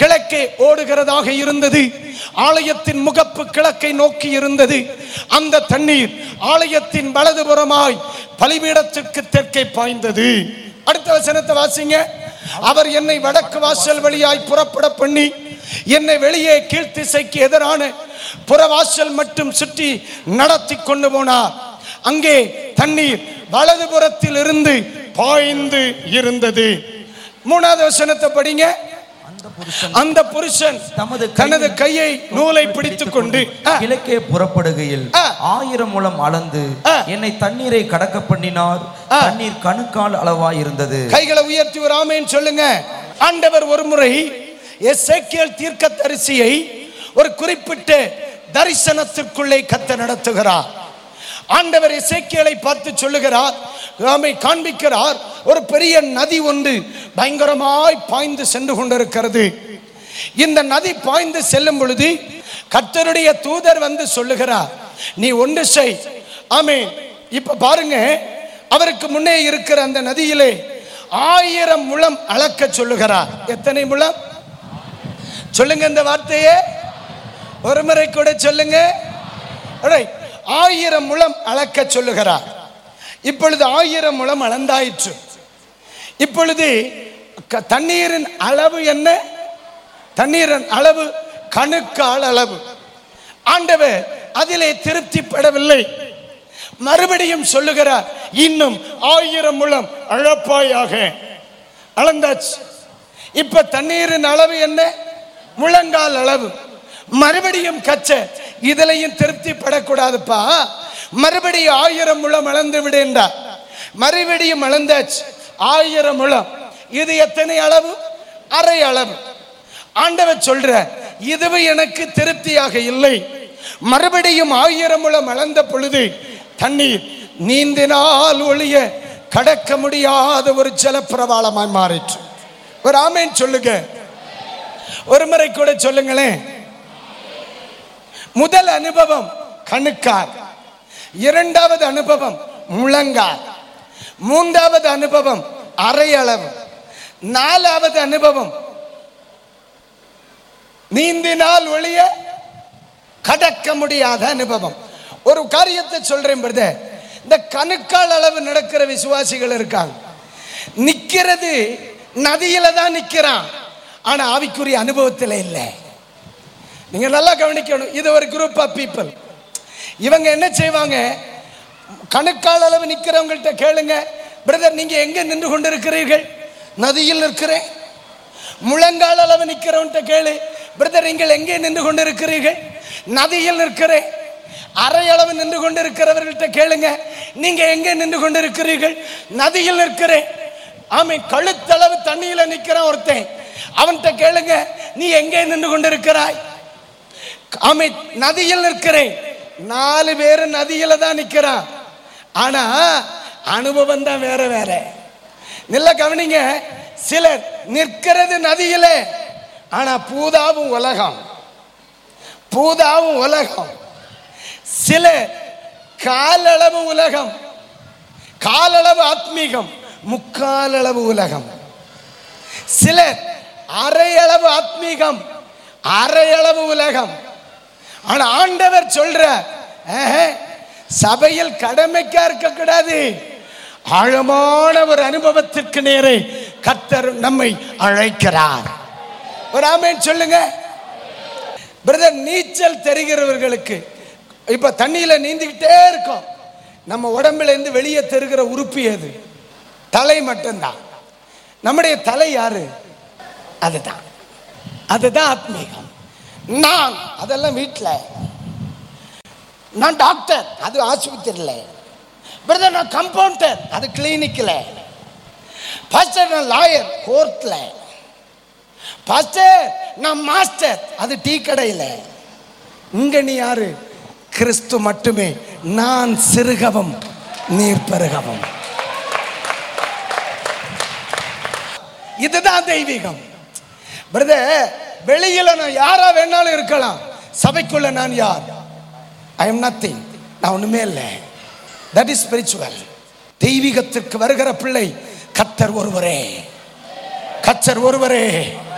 கிழக்கே ஓடுகிறதாக இருந்தது ஆலயத்தின் முகப்பு கிழக்கை நோக்கி இருந்தது அந்த தண்ணீர் ஆலயத்தின் வலதுபுறமாய் பலிபீடத்திற்கு தெற்கே பாய்ந்தது அடுத்த வசனத்தை வாசிங்க அவர் என்னை வடக்கு வாசல் வழியாய் புறப்பட பண்ணி என்னை வெளியே கீழ்த்திசைக்கு எதிரான புறவாசல் மட்டும் சுற்றி நடத்தி கொண்டு போனார் அங்கே தண்ணீர் வலதுபுறத்தில் இருந்து பாய்ந்து இருந்தது மூணாவது வசனத்தை படிங்க அந்த புருஷன் அந்த புருஷன் தமது தனது கையை நூலை பிடித்துக் கொண்டு ஆ, கிழக்கே புறப்படுகையில் ஆ. ஆயிரம் முழம் அளந்து ஆ. என்னை தண்ணீரை கடக்க பண்ணினார் ஆ. தண்ணீர் கணுக்கால் அளவாய் இருந்தது கைகளை உயர்த்தி ஒரு ஆமேன்னு சொல்லுங்க ஆண்டவர் ஒரு முறை எசேக்கியேல் தீர்க்க தரிசியை ஒரு குறிப்பிட்ட தரிசனத்திற்குள்ளே கத்த நடத்துகிறார் ஆண்டவர் எசேக்கியேலை பார்த்து சொல்லுகிறார் ஆமை காண்பிக்கிறார் ஒரு பெரிய நதி ஒன்று பயங்கரமாய் பாய்ந்து சென்று கொண்டிருக்கிறது இந்த நதி பாய்ந்து செல்லும் பொழுது கர்த்தருடைய தூதர் வந்து சொல்லுகிறார் நீ ஒன்று செய் ஆமே இப்ப பாருங்க அவருக்கு முன்னே இருக்கிற அந்த நதியிலே ஆயிரம் முழம் அளக்க சொல்லுகிறார் எத்தனை முழம் சொல்லுங்க இந்த வார்த்தையே ஒரு முறை கூட சொல்லுங்க Alright. ஆயிரம் முழம் அளக்க சொல்லுகிறார் இப்பொழுது ஆயிரம் முழம் அளந்தாயிற்று இப்பொழுது க- தண்ணீரின் அளவு என்ன தண்ணீரின் அளவு கணுக்கால் அளவு ஆண்டவர் அதிலே திருப்திப்படவில்லை மறுபடியும் சொல்லுகிறார் இன்னும் ஆயிரம் முழம் அழப்பாயாக அளந்தாச்சு இப்ப தண்ணீரின் அளவு என்ன முழங்கால் அளவு மறுபடியும் கச்ச இதுலயும் திருப்தி படக்கூடாதுப்பா மறுபடியும் ஆயிரம் முழம் அளந்து விடேண்டா மறுபடியும் அளந்தாச்சு ஆயிரம் முழம் இது எத்தனை அளவு அரை அளவு ஆண்டவர் சொல்ற இதுவும் எனக்கு திருப்தியாக இல்லை மறுபடியும் ஆயிரம் முழம் அளந்த பொழுது தண்ணீர் நீந்தினால் ஒளிய கடக்க முடியாத ஒரு ஜலப்பிரவாளமாய் மாறிற்று ஒரு ஆமேன் சொல்லுங்க ஒரு முறை கூட சொல்லுங்களேன் முதல் அனுபவம் கணுக்கால் இரண்டாவது அனுபவம் முழங்கால் மூன்றாவது அனுபவம் அரை அளவு நாலாவது அனுபவம் நீந்தினால் ஒளிய கடக்க முடியாத அனுபவம் ஒரு காரியத்தை சொல்றேன் பிரதர் இந்த கணுக்கால் அளவு நடக்கிற விசுவாசிகள் இருக்காங்க நிக்கிறது நதியில தான் நிக்கிறான் ஆனா ஆவிக்குரிய அனுபவத்தில் இல்லை நீங்க நல்லா கவனிக்கணும் இது ஒரு குரூப் ஆஃப் பீப்புள் இவங்க என்ன செய்வாங்க கணுக்கால் அளவு நிக்கிறவங்கள்ட்ட கேளுங்க பிரதர் நீங்க எங்க நின்று கொண்டிருக்கிறீர்கள் நதியில் இருக்கிறேன் முழங்கால் அளவு நிக்கிறவன்ட்ட கேளு பிரதர் நீங்கள் எங்கே நின்று கொண்டிருக்கிறீர்கள் நதியில் நிற்கிறேன் அரை அளவு நின்று கொண்டிருக்கிறவர்கள்ட்ட கேளுங்க நீங்க எங்கே நின்று கொண்டிருக்கிறீர்கள் நதியில் நிற்கிறேன் ஆமை கழுத்தளவு தண்ணியில நிக்கிறான் ஒருத்தன் அவன்கிட்ட கேளுங்க நீ எங்கே நின்று கொண்டிருக்கிறாய் ஆமை நதியில் நிற்கிறேன் நாலு பேரு நதியில தான் நிக்கிறான் ஆனா அனுபவம் தான் வேற வேற நல்ல கவனிங்க சிலர் நிற்கிறது நதியில ஆனா பூதாவும் உலகம் பூதாவும் உலகம் சில காலளவு உலகம் காலளவு ஆத்மீகம் முக்காலளவு உலகம் சிலர் அரையளவு ஆத்மீகம் அரையளவு உலகம் ஆனா ஆண்டவர் சொல்ற "ஆஹா, சபையில் கடமைக்கா இருக்கக்கூடாது ஆழமான ஒரு அனுபவத்திற்கு நேரே கர்த்தர் நம்மை அழைக்கிறார் ஒரு ஆமேன் சொல்லுங்க பிரதர் நீச்சல் தெரிகிறவர்களுக்கு இப்ப தண்ணியில நீந்திக்கிட்டே இருக்கோம் நம்ம உடம்புல இருந்து வெளியே தெரிகிற உறுப்பு எது தலை மட்டும்தான் நம்முடைய தலை யாரு அதுதான் அதுதான் ஆத்மீகம் நான் அதெல்லாம் வீட்டில் நான் டாக்டர் அது ஆஸ்பத்திரியில் பிரதர் நான் கம்பவுண்டர் அது கிளினிக்கில் பாஸ்டர் நான் லாயர் கோர்ட்டில் பாஸ்டர் நான் மாஸ்டர் அது டீ கடையில் இங்க நீ யாரு கிறிஸ்து மட்டுமே நான் சிறுகவும் நீர் பெருகவும் இதுதான் தெய்வீகம் பிரதர் வெளியில நான் யாரா வேணாலும் இருக்கலாம் சபைக்குள்ள நான் யார் ஐ எம் நத்திங் நான் ஒண்ணுமே இல்லை தட் இஸ் ஸ்பிரிச்சுவல் தெய்வீகத்திற்கு வருகிற பிள்ளை கத்தர் ஒருவரே கத்தர் ஒருவரே